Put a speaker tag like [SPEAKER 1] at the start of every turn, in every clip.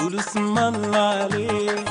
[SPEAKER 1] قولوا اسم الله عليه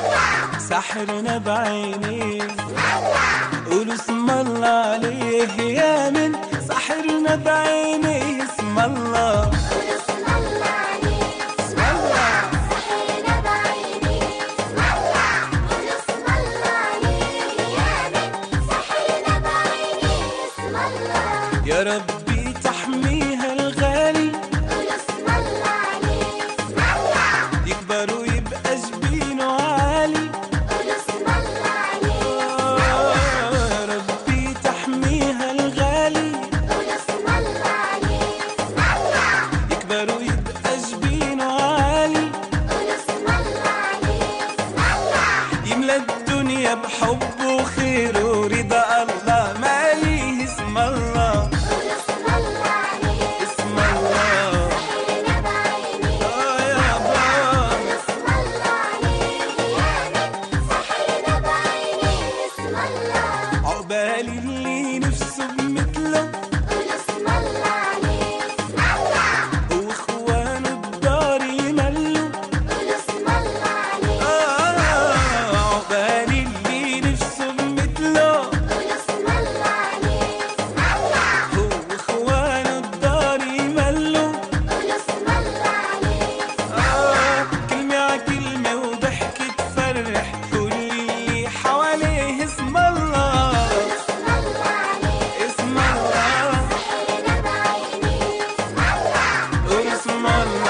[SPEAKER 1] سحرنا بعينيه قولوا اسم الله عليه يا من سحرنا بعينيه اسم الله
[SPEAKER 2] اسم الله عليه اسم الله سحرنا بعينيه اسم الله قول اسم الله عليه يا من سحرنا بعينيه اسم الله
[SPEAKER 1] يا ربي تحميها الغالي
[SPEAKER 2] قول اسم الله عليه اسم الله
[SPEAKER 1] يكبر ويبقى جبينه عالي
[SPEAKER 2] قول اسم الله عليه
[SPEAKER 1] آه، يا ربي تحميها الغالي
[SPEAKER 2] قول اسم الله عليه اسم الله
[SPEAKER 1] يكبر ويبقى جبينه عالي
[SPEAKER 2] قول اسم الله عليه اسم الله
[SPEAKER 1] يملى الدنيا بحب وخير ورضا الله ماليه اسم الله
[SPEAKER 2] قول اسم الله عليه
[SPEAKER 1] اسم الله
[SPEAKER 2] سحرنا بعينيه
[SPEAKER 1] آه يابا
[SPEAKER 2] اسم الله عليه يا من سحرنا بعينيه اسم الله
[SPEAKER 1] عقبال اللي نفسه بمثله
[SPEAKER 2] قول اسم الله عليه اسم الله
[SPEAKER 1] واخوانه الدار يملوا
[SPEAKER 2] قول اسم الله عليه
[SPEAKER 1] آه عقبال اللي نفسه بمثله
[SPEAKER 2] قول اسم الله عليه اسم الله
[SPEAKER 1] واخوانه الدار يملوا
[SPEAKER 2] قول اسم الله عليه
[SPEAKER 1] آه كلمة ع كلمة وضحكة تفرح كل اللي حواليه اسم الله
[SPEAKER 2] اسم الله عليه
[SPEAKER 1] اسم الله
[SPEAKER 2] سحرنا بعينيه اسم الله
[SPEAKER 1] قول اسم الله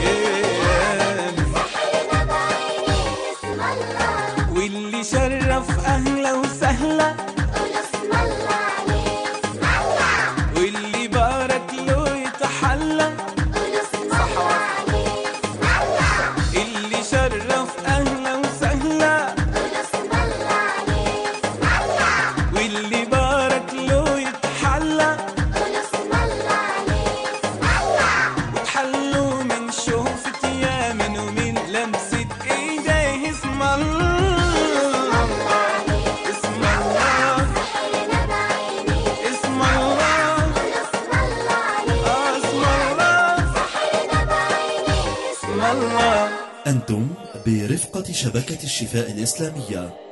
[SPEAKER 1] عليه
[SPEAKER 2] سحرنا بعينيه اسم الله
[SPEAKER 1] واللي شرف أهلا وسهلا
[SPEAKER 2] قول اسم الله عليه اسم الله
[SPEAKER 1] واللي بارك له يتحلى
[SPEAKER 2] قول اسم الله عليه اسم الله
[SPEAKER 1] اللي شرف أهلا وسهلا
[SPEAKER 2] قول اسم الله عليه اسم الله
[SPEAKER 1] واللي بارك له يتحلى
[SPEAKER 2] قول اسم الله عليه اسم الله
[SPEAKER 1] وتحلوا من شوفة يامن ومن لمسة ايديه اسم الله اسم الله
[SPEAKER 2] سحرنا بعينيه
[SPEAKER 1] اسم الله
[SPEAKER 2] قول اسم الله عليه
[SPEAKER 1] آه اسم الله
[SPEAKER 2] سحرنا بعينيه اسم
[SPEAKER 1] اسم الله
[SPEAKER 3] أنتم برفقة شبكة الشفاء الإسلامية